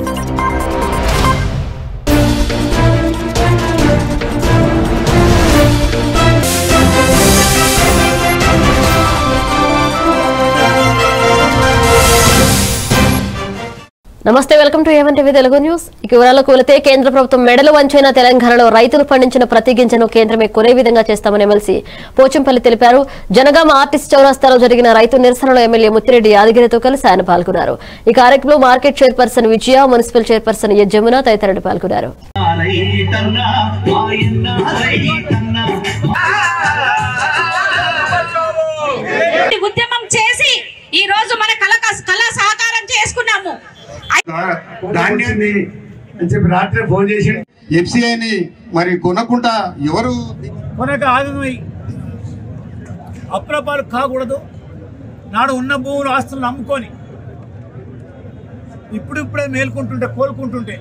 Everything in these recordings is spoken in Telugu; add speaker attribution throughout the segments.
Speaker 1: నమస్తే welcome to A one TV Telugu news ఇక వివరాలకు వెళితే కేంద్ర ప్రభుత్వం మెడలు వంచైన తెలంగాణలో రైతులు పండించిన ప్రతి గింజను కేంద్రమే కొనే విధంగా చేస్తామని ఎమ్మెల్సీ పోచంపల్లి తెలిపారు జనగామ ఆర్టీసీ చౌరస్తాలో జరిగిన రైతు నిరసనలో ఎమ్మెల్యే ముత్తిరెడ్డి యాదగిరితో కలిసి ఆయన పాల్గొన్నారు ఈ కార్యక్రమంలో market chairperson Vijaya municipal chairperson A Jamuna తదితరులు పాల్గొన్నారు
Speaker 2: రైతన్న మాయన్న రైతన్న
Speaker 3: ఈ ఉద్యమం చేసి ఈ రోజు మన కళ కళ సహకారం చేసుకున్నాము
Speaker 4: ధాన్యాన్ని అని చెప్పి రాత్రి ఫోన్ చేసి
Speaker 5: ఎఫ్సిఐని మరి కొనకుండా ఎవరు
Speaker 4: కొనక ఆగమై అప్రపాలు కాకూడదు నాడు ఉన్న భూములు ఆస్తులను అమ్ముకొని ఇప్పుడిప్పుడే మేల్కుంటుంటే కోలుకుంటుంటే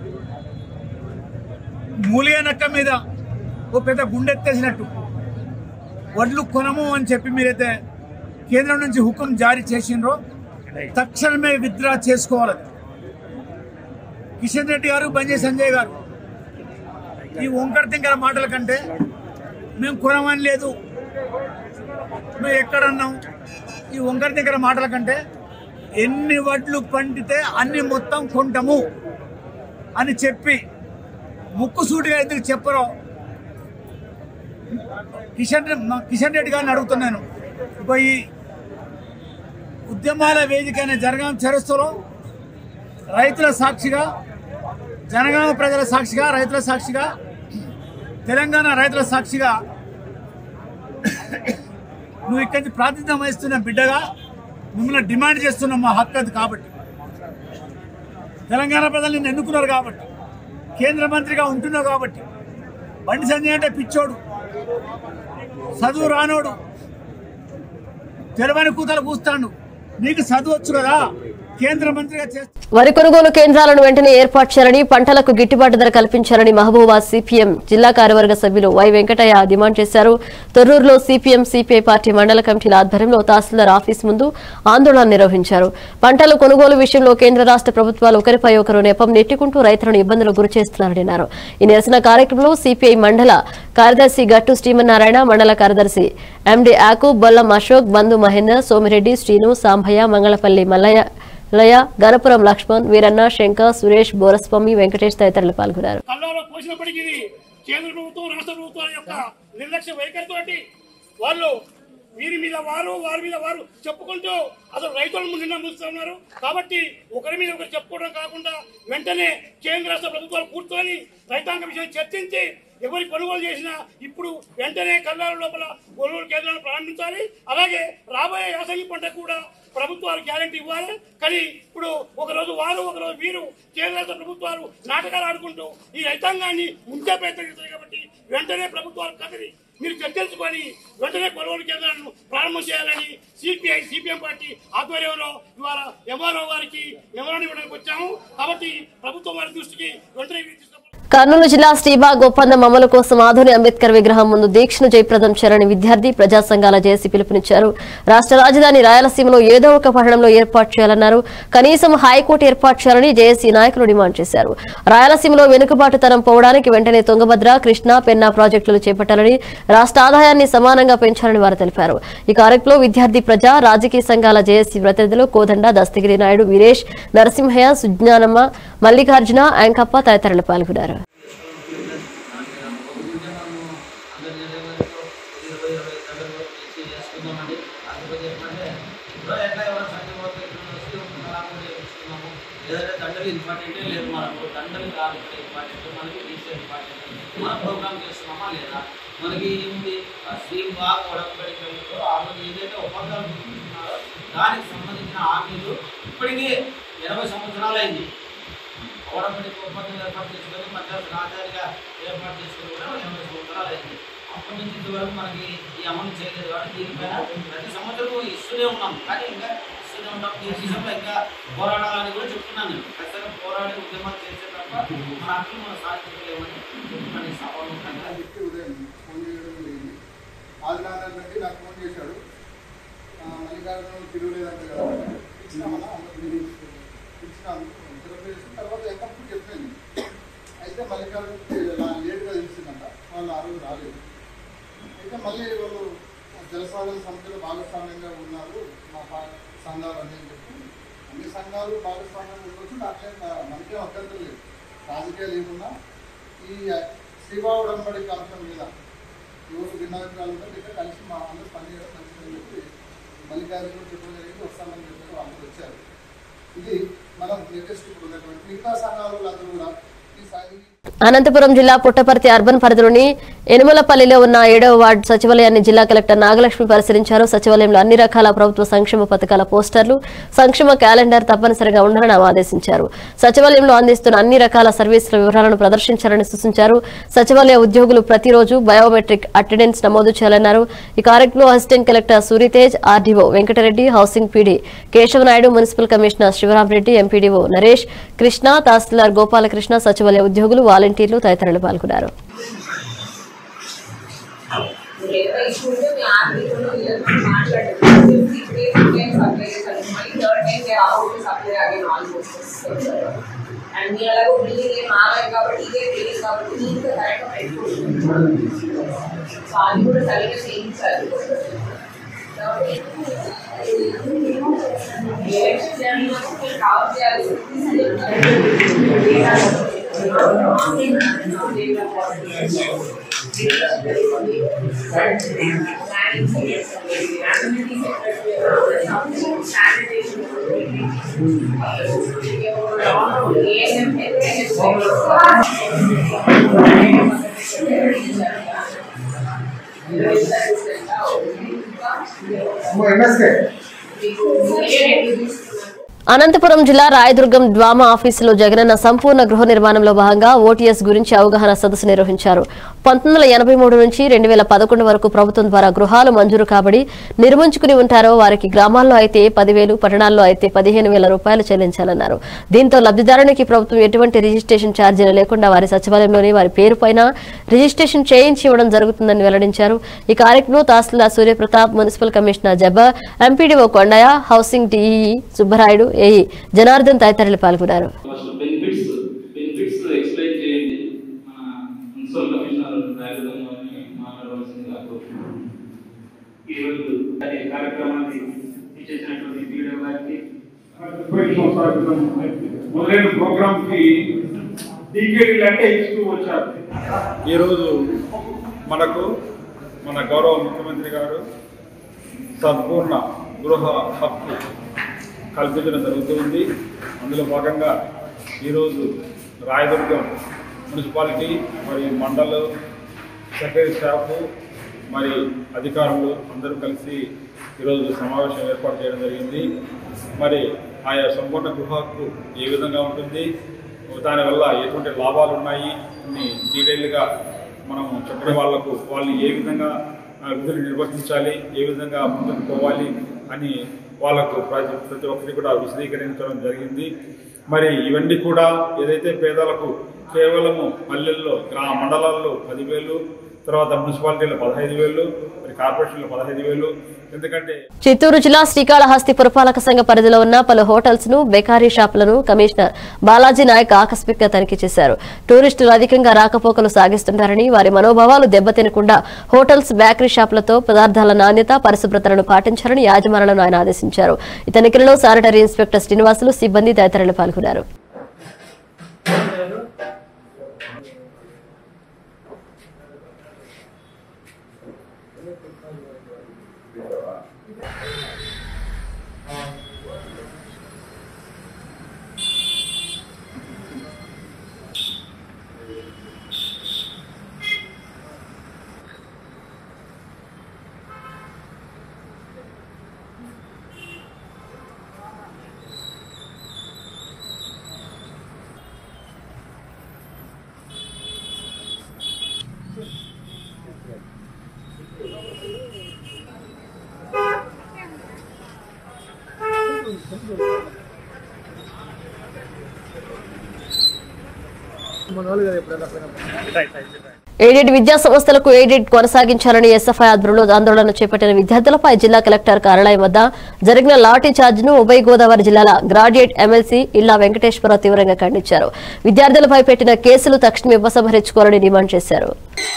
Speaker 4: మూలియ నక్క మీద ఓ పెద్ద గుండెత్తేసినట్టు వడ్లు కొనము అని చెప్పి మీరైతే కేంద్రం నుంచి హుకుం జారీ చేసిండ్రో తక్షణమే విత్డ్రా చేసుకోవాలి కిషన్ రెడ్డి గారు బంజే సంజయ్ గారు ఈ వంకర తింకర మాటల కంటే మేము కొనమని లేదు మేము ఎక్కడన్నాం ఈ వంకర తింకర మాటల కంటే ఎన్ని వడ్లు పండితే అన్ని మొత్తం కొంటాము అని చెప్పి ముక్కు సూటిగా ఎందుకు చెప్పరో కిషన్ రె- మా కిషన్ రెడ్డి గారిని అడుగుతున్నాను ఇక ఈ ఉద్యమాల వేదిక అనే జనగాం చరస్సులో రైతుల సాక్షిగా జనగామ ప్రజల సాక్షిగా రైతుల సాక్షిగా తెలంగాణ రైతుల సాక్షిగా నువ్వు ఇక్కడి నుంచి ప్రాతినిధ్యం వహిస్తున్న బిడ్డగా మిమ్మల్ని డిమాండ్ చేస్తున్న మా హక్కు అది కాబట్టి తెలంగాణ ప్రజలు నిన్ను ఎన్నుకున్నారు కాబట్టి కేంద్ర మంత్రిగా ఉంటున్నావు కాబట్టి బండి సంజయ్ అంటే పిచ్చోడు చదువు రానోడు తెరవని కూతలు కూస్తాడు నీకు చదువు వచ్చు కదా కేంద్ర మంత్రిగా చేస్తా
Speaker 1: వరి కొనుగోలు కేంద్రాలను వెంటనే ఏర్పాటు చేయాలని పంటలకు గిట్టుబాటు ధర కల్పించాలని మహబూబాబాద్ సిపిఎం జిల్లా కార్యవర్గ సభ్యులు వై వెంకటయ్య డిమాండ్ చేశారు తొర్రూరులో సిపిఎం సిపిఐ పార్టీ మండల కమిటీల ఆధ్వర్యంలో తహసీల్దార్ ఆఫీస్ ముందు ఆందోళన నిర్వహించారు పంటల కొనుగోలు విషయంలో కేంద్ర రాష్ట్ర ప్రభుత్వాలు ఒకరిపై ఒకరు నెపం నెట్టుకుంటూ రైతులను ఇబ్బందులకు గురి చేస్తున్నారని అన్నారు ఈ నిరసన కార్యక్రమంలో సిపిఐ మండల కార్యదర్శి గట్టు శ్రీమన్నారాయణ మండల కార్యదర్శి ఎండి ఆకు బొల్లం అశోక్ బంధు మహేందర్ సోమిరెడ్డి శ్రీను సాంభయ్య మంగళపల్లి మల్లయ్య లయ గణపురం లక్ష్మణ్ వీరన్న శంకర్ సురేష్ బోరస్వామి వెంకటేష్ తదితరులు పాల్గొన్నారు
Speaker 6: కళ్ళలో పోసినప్పటికీ ఇది కేంద్ర ప్రభుత్వం రాష్ట్ర ప్రభుత్వాల యొక్క నిర్లక్ష్య వైఖరితోటి వాళ్ళు వీరి మీద వారు వారి మీద వారు చెప్పుకుంటూ అసలు రైతుల ముందు నమ్ముతున్నారు కాబట్టి ఒకరి మీద ఒకరు చెప్పుకోవడం కాకుండా వెంటనే కేంద్ర రాష్ట్ర ప్రభుత్వాలు కూర్చొని రైతాంగ విషయం చర్చించి ఎవరి కొనుగోలు చేసినా ఇప్పుడు వెంటనే కల్లాల లోపల కొనుగోలు కేంద్రాలను ప్రారంభించాలి అలాగే రాబోయే యాసంగి పంట కూడా ప్రభుత్వాలు గ్యారంటీ ఇవ్వాలి కానీ ఇప్పుడు ఒక రోజు వారు ఒక రోజు వీరు కేంద్ర రాష్ట్ర ప్రభుత్వాలు నాటకాలు ఆడుకుంటూ ఈ రైతాంగాన్ని ముందే ప్రయత్నిస్తారు కాబట్టి వెంటనే ప్రభుత్వాలు కదిలి మీరు చర్చించుకొని వెంటనే కొనుగోలు కేంద్రాలను ప్రారంభం చేయాలని సిపిఐ సిపిఎం పార్టీ ఆధ్వర్యంలో ఇవాళ ఎంఆర్ఓ గారికి మెమరాండం ఇవ్వడానికి వచ్చాము కాబట్టి ప్రభుత్వం వారి దృష్టికి వెంటనే ఇవి తీసుకుపోవాలి.
Speaker 1: కర్నూలు జిల్లా శ్రీబాగ్ ఒప్పందం అమలు కోసం ఆధుని అంబేద్కర్ విగ్రహం ముందు దీక్షను జయప్రదం చేయాలని విద్యార్థి ప్రజా సంఘాల జేసీ పిలుపునిచ్చారు రాష్ట్ర రాజధాని రాయలసీమలో ఏదో ఒక పట్టణంలో ఏర్పాటు చేయాలన్నారు కనీసం హైకోర్టు ఏర్పాటు చేయాలని జేఏసీ నాయకులు డిమాండ్ చేశారు రాయలసీమలో వెనుకబాటుతనం పోవడానికి వెంటనే తుంగభద్ర కృష్ణా పెన్నా ప్రాజెక్టులు చేపట్టాలని రాష్ట్ర ఆదాయాన్ని సమానంగా పెంచాలని వారు తెలిపారు ఈ కార్యక్రమంలో విద్యార్థి ప్రజా రాజకీయ సంఘాల జేఏసీ ప్రతినిధులు కోదండ దస్తగిరి నాయుడు వీరేష్ నరసింహయ్య సుజ్ఞానమ్మ మల్లికార్జున యాంకప్ప తదితరులు పాల్గొన్నారు
Speaker 7: ఏదైతే దండలు ఇంపార్టెంటే లేదు మనకు దండలు కాదు ఇక్కడ ఇంపార్టెంట్ మనకి డీసీ ఇంపార్టెంట్ మన ప్రోగ్రామ్ చేస్తున్నామా లేదా మనకి ఏంటి స్కీమ్ బాగా ఉడకబడితో ఆ రోజు ఏదైతే ఒప్పందాలు తీసుకున్నారో దానికి సంబంధించిన హామీలు ఇప్పటికీ ఇరవై సంవత్సరాలు అయింది ఓడపడి ఒప్పందం ఏర్పాటు చేసుకొని మద్రాసు రాజధానిగా ఏర్పాటు చేసుకుని కూడా ఎనభై సంవత్సరాలు అయింది అప్పటి నుంచి ఇంతవరకు మనకి ఈ అమలు చేయలేదు కాబట్టి దీనిపైన ప్రతి సంవత్సరం ఇస్తూనే ఉన్నాం కానీ ఇంకా ఇస్తూనే ఉంటాం ఈ విషయంలో ఇంకా పోరాడాలని కూడా చెప్తున్నాను నేను ఖచ్చితంగా పోరాడి ఉద్యమాలు చేసే తప్ప మన హక్కులు మనం సాధించలేమని చెప్తున్నాను ఈ సభలో
Speaker 5: అని చెప్పి ఉదయం ఫోన్ చేయడం జరిగింది ఆదినారాయణ రెడ్డి నాకు ఫోన్ చేశాడు ఆ, మల్లికార్జున తిరుగులేదంట కదా ఇచ్చినామన్నా అందరూ పిలిచి చేసినాను ఫిలప్ చేసి తర్వాత ఎంతప్పుడు చెప్పాను అయితే మల్లికార్జునకి లేట్గా తెలిసిందంట వాళ్ళు ఆ రోజు రాలేదు అయితే మళ్ళీ వాళ్ళు జలసాగర సంస్థలో భాగస్వామ్యంగా ఉన్నారు మా పా- సంఘాలు అని చెప్పి అన్ని సంఘాలు భాగస్వామ్యంగా ఉండొచ్చు నాకేం మనకే అభ్యంతరం లేదు రాజకీయాలు ఏమున్నా ఈ శ్రీభా ఉడంబడి అంశం మీద ఎవరు భిన్నాభిప్రాయాలు ఉంటే ఇక్కడ కలిసి మా అందరూ పనిచేయడం మంచిదని చెప్పి మల్లికార్జున చెప్పడం జరిగింది వస్తామని చెప్పారు అందరూ వచ్చారు ఇది మనం లేటెస్ట్ ఇప్పుడు ఉన్నటువంటి మిగతా సంఘాలు అందరూ కూడా ఈ సాయి
Speaker 1: అనంతపురం జిల్లా పుట్టపర్తి అర్బన్ పరిధిలోని ఎనుమలపల్లిలో ఉన్న ఏడవ వార్డు సచివాలయాన్ని జిల్లా కలెక్టర్ నాగలక్ష్మి పరిశీలించారు సచివాలయంలో అన్ని రకాల ప్రభుత్వ సంక్షేమ పథకాల పోస్టర్లు సంక్షేమ క్యాలెండర్ తప్పనిసరిగా ఉండాలని ఆమె ఆదేశించారు సచివాలయంలో అందిస్తున్న అన్ని రకాల సర్వీసుల వివరాలను ప్రదర్శించాలని సూచించారు సచివాలయ ఉద్యోగులు ప్రతిరోజు బయోమెట్రిక్ అటెండెన్స్ నమోదు చేయాలన్నారు ఈ కార్యక్రమంలో assistant collector Suritej RDO Venkatareddy housing PD Keshavanaidu municipal commissioner Sivaramareddy MPDO Naresh Krishna tahsildar Gopalakrishna సచివాలయ ఉద్యోగులు వాలంటీర్లు తదితరులు పాల్గొన్నారు
Speaker 8: ఏదైనా ఇష్యూ ఉంటే మీ ఆర్మీలో వీళ్ళతో మాట్లాడండి ఇప్పుడే టైం సప్లై చేశారు మళ్ళీ third time they are to supply again almost and మీ అలాగో బిల్డింగ్ ఏం ఆగాలి కాబట్టి ఇదే బిల్డింగ్ కాబట్టి నీట్గా కరెక్ట్గా పెట్టుకుంటుంది సో అది కూడా సరిగ్గా చేయించాలి కాబట్టి ఎలక్షన్ జరిగినప్పుడు మీరు కవర్ చేయాలి
Speaker 5: ఎంఎస్కే
Speaker 1: అనంతపురం జిల్లా రాయదుర్గం డ్వామా ఆఫీసులో జగనన్న సంపూర్ణ గృహ నిర్మాణంలో భాగంగా ఓటీఎస్ గురించి అవగాహన సదస్సు నిర్వహించారు పంతొమ్మిది వందల ఎనభై మూడు నుంచి రెండు వేల పదకొండు వరకు ప్రభుత్వం ద్వారా గృహాలు మంజూరు కాబడి నిర్మించుకుని ఉంటారో వారికి గ్రామాల్లో అయితే పదివేలు పట్టణాల్లో అయితే పదిహేను వేల రూపాయలు చెల్లించాలన్నారు దీంతో లబ్ధిదారునికి ప్రభుత్వం ఎటువంటి రిజిస్ట్రేషన్ ఛార్జీలు లేకుండా వారి సచివాలయంలోని వారి పేరు పైన రిజిస్ట్రేషన్ చేయించి ఇవ్వడం జరుగుతుందని వెల్లడించారు ఈ కార్యక్రమంలో tahsildar Suryaprathap municipal commissioner Jabbar MPDO Kondayya housing DE Subbarayudu AE Janardhan తదితరులు పాల్గొన్నారు
Speaker 9: ఫస్ట్ బెనిఫిట్స్ బెనిఫిట్స్ ఎక్స్ప్లెయిన్ చేయండి మన మున్సిపల్ కమిషనర్ రాయలసీమ గారిని మాట్లాడవలసిందిగా కోరుతున్నాను
Speaker 6: ఈరోజు ఈ కార్యక్రమాన్ని ఇచ్చేసినటువంటి వీడియో గారికి
Speaker 10: ముప్పై సంవత్సరాల క్రితం మొదలైన ప్రోగ్రామ్ కి డీకేడీలు అంటే ఇస్తూ వచ్చారు ఈరోజు మనకు మన గౌరవ ముఖ్యమంత్రి గారు సంపూర్ణ గృహ హక్కు కల్పించడం జరుగుతుంది అందులో భాగంగా ఈరోజు రాయదుర్గం మున్సిపాలిటీ మరియు మండల సెక్రటరీ స్టాఫ్ మరి అధికారులు అందరూ కలిసి ఈరోజు సమావేశం ఏర్పాటు చేయడం జరిగింది మరి ఆయా సంపూర్ణ గృహ హక్కు ఏ విధంగా ఉంటుంది దానివల్ల ఎటువంటి లాభాలు ఉన్నాయి అన్ని డీటెయిల్గా మనం చెప్పిన వాళ్లకు వాళ్ళు ఏ విధంగా ఆ, విధులు నిర్వర్తించాలి ఏ విధంగా ముందుకు పోవాలి అని వాళ్ళకు ప్రతి ప్రతి ఒక్కరికి కూడా విశదీకరించడం జరిగింది మరి ఇవన్నీ కూడా ఏదైతే పేదలకు కేవలము పల్లెల్లో గ్రా మండలాల్లో పదివేలు తర్వాత మున్సిపాలిటీలో పదహైదు వేలు మరి కార్పొరేషన్లో పదహైదు వేలు ఎందుకంటే
Speaker 1: చిత్తూరు జిల్లా శ్రీకాళహస్తి పురపాలక సంఘ పరిధిలో ఉన్న పలు హోటల్స్ ను బేకారీ షాపులను కమిషనర్ బాలాజీ నాయక్ ఆకస్మికంగా తనిఖీ చేశారు టూరిస్టులు అధికంగా రాకపోకలు సాగిస్తుంటారని వారి మనోభావాలు దెబ్బతినకుండా హోటల్స్ బేకరీ షాపులతో పదార్థాల నాణ్యత పరిశుభ్రతలను పాటించాలని యాజమాన్యాలను ఆయన ఆదేశించారు ఈ తనిఖీలలో శానిటరీ ఇన్స్పెక్టర్ శ్రీనివాసులు సిబ్బంది తదితరులు పాల్గొన్నారు ఎయిడెడ్ విద్యా సంస్థలకు ఎయిడెడ్ కొనసాగించాలని ఎస్ఎఫ్ఐ ఆధ్వర్యంలో ఆందోళన చేపట్టిన విద్యార్థులపై జిల్లా కలెక్టర్ కార్యాలయం వద్ద జరిగిన లాఠీ చార్జ్ ను ఉభయ గోదావరి జిల్లాల గ్రాడ్యుయేట్ ఎమ్మెల్సీ ఇల్లా వెంకటేశ్వరరావు తీవ్రంగా ఖండించారు విద్యార్థులపై పెట్టిన కేసులు తక్షణం ఉపసంహరించుకోవాలని డిమాండ్ చేశారు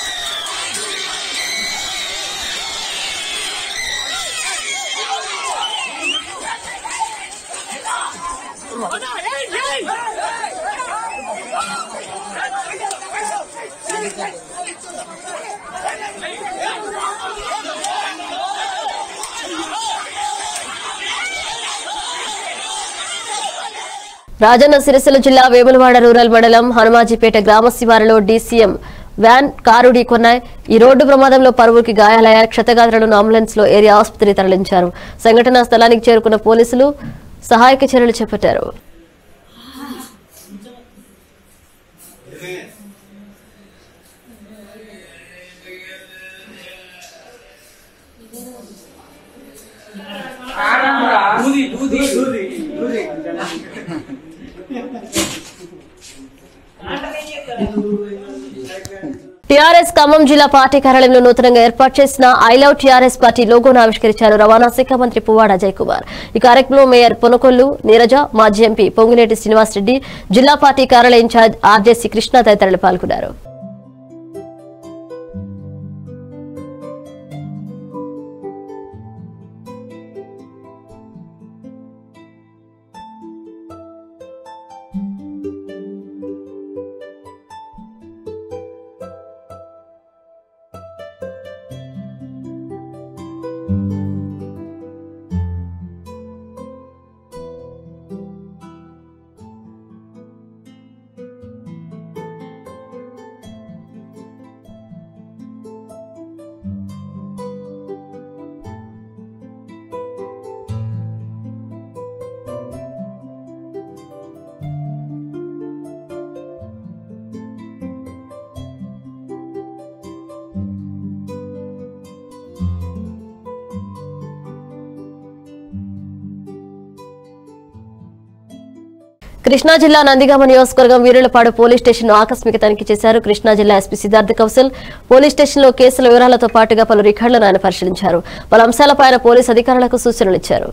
Speaker 1: రాజన్న సిరిసిల్ల జిల్లా వేములవాడ రూరల్ మండలం హనుమాజీపేట గ్రామ శివారులో డీసీఎం వ్యాన్ కారు ఢీకొన్నాయి ఈ రోడ్డు ప్రమాదంలో పరువురికి గాయాలయ్యాయి క్షతగాత్రులను అంబులెన్స్ లో ఏరియా ఆసుపత్రి తరలించారు సంఘటనా స్థలానికి చేరుకున్న పోలీసులు సహాయక చర్యలు చేపట్టారు టీఆర్ఎస్ ఖమ్మం జిల్లా పార్టీ కార్యాలయంలో నూతనంగా ఏర్పాటు చేసిన ఐ లవ్ టీఆర్ఎస్ పార్టీ లోగోను ఆవిష్కరించారు రవాణా శాఖ మంత్రి పువ్వాడ అజయ్ కుమార్ ఈ కార్యక్రమంలో మేయర్ పొనకొల్లు నీరజ మాజీ ఎంపీ పొంగినేటి శ్రీనివాసరెడ్డి జిల్లా పార్టీ కార్యాలయ ఇన్ఛార్జ్ ఆర్జేసీ కృష్ణ తదితరులు పాల్గొన్నారు కృష్ణా జిల్లా నందిగామ నియోజకవర్గం వీరులపాడు పోలీస్ స్టేషన్ ఆకస్మిక తనిఖీ చేశారు కృష్ణా జిల్లా SP Siddhartha Kaushal police station లో కేసుల వివరాలతో పాటుగా పలు రికార్డులను ఆయన పరిశీలించారు పలు అంశాలపై ఆయన పోలీస్ అధికారులకు సూచనలు ఇచ్చారు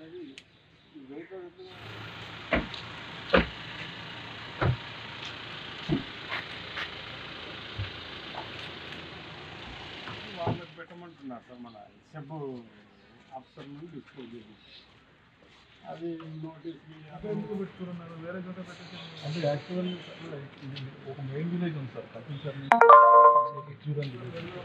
Speaker 10: వాళ్ళకి పెట్టమంటున్నారు సార్ మన సెబ్ ఆఫీసర్ నుండి డిస్పోజ్ చేసి అది నోటీస్ ఎందుకు పెట్టుకున్నారు వేరే చోట పెట్టచ్చు అంటే యాక్చువల్ ఒక మెయిన్ విలేజ్ ఉంది సార్ కపించర్ చూడండి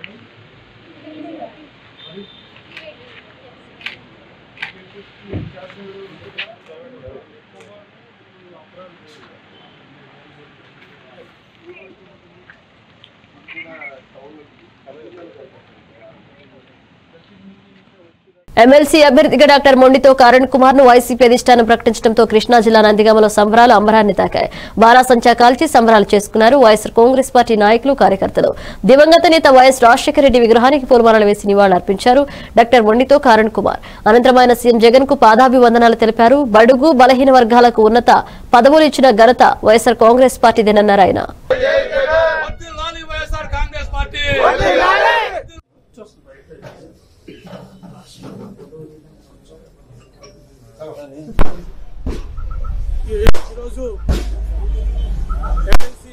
Speaker 1: ఎమ్మెల్సీ అభ్యర్థిగా డాక్టర్ మొండితో కరణ్ కుమార్ ను వైసీపీ అధిష్టానం ప్రకటించడంతో కృష్ణా జిల్లా నందిగామలో సంబరాలు అంబరాన్ని తాకాయి బారాసంచా కాల్చి సంబరాలు చేసుకున్నారు వైఎస్ఆర్ కాంగ్రెస్ పార్టీ నాయకులు కార్యకర్తలు దివంగత నేత వైఎస్ రాజశేఖర రెడ్డి విగ్రహానికి పూలమాలలు వేసి నివాళులర్పించారు డాక్టర్ మొండితో కరణ్ కుమార్ అనంతరం ఆయన సీఎం జగన్ కు పాదాభివందనాలు తెలిపారు బడుగు బలహీన వర్గాలకు ఉన్నత పదవులు ఇచ్చిన ఘనత వైఎస్ఆర్ కాంగ్రెస్ పార్టీదేనన్నారు ఆయన
Speaker 6: ఈరోజు ఎమ్మెల్సీ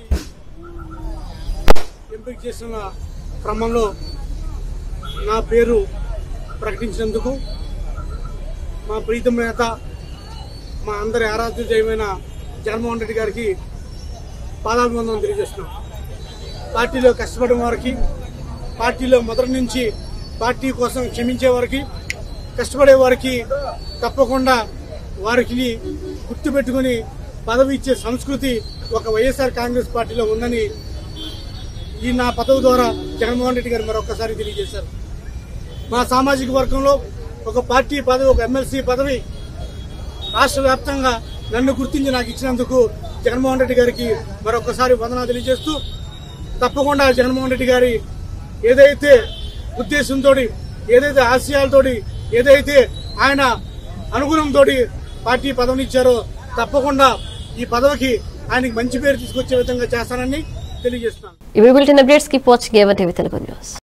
Speaker 6: ఎంపిక చేసిన క్రమంలో నా పేరు ప్రకటించినందుకు మా ప్రీతం నేత మా అందరి ఆరాధ్య జయమైన జగన్మోహన్ రెడ్డి గారికి పాదాభివందనం తెలియజేస్తున్నాం పార్టీలో కష్టపడిన వారికి పార్టీలో మొదటి నుంచి పార్టీ కోసం క్షమించే వారికి కష్టపడే వారికి తప్పకుండా వారికి గుర్తుపెట్టుకుని పదవి ఇచ్చే సంస్కృతి ఒక వైఎస్ఆర్ కాంగ్రెస్ పార్టీలో ఉందని ఈ నా పదవి ద్వారా జగన్మోహన్ రెడ్డి గారు మరొకసారి తెలియజేశారు మా సామాజిక వర్గంలో ఒక పార్టీ పదవి ఒక ఎమ్మెల్సీ పదవి రాష్ట్ర వ్యాప్తంగా నన్ను గుర్తించి నాకు ఇచ్చినందుకు జగన్మోహన్ రెడ్డి గారికి మరొకసారి వందనాలు తెలియజేస్తూ తప్పకుండా జగన్మోహన్ రెడ్డి గారి ఏదైతే ఉద్దేశంతో ఏదైతే ఆశయాలతోటి ఏదైతే ఆయన అనుగుణంతో పార్టీ పదవిని ఇచ్చారో తప్పకుండా ఈ పదవికి
Speaker 4: ఆయనకి మంచి పేరు తీసుకొచ్చే విధంగా చేస్తానని తెలియజేస్తున్నాను
Speaker 1: ఇవి bulletin updates keep watching A one TV Telugu news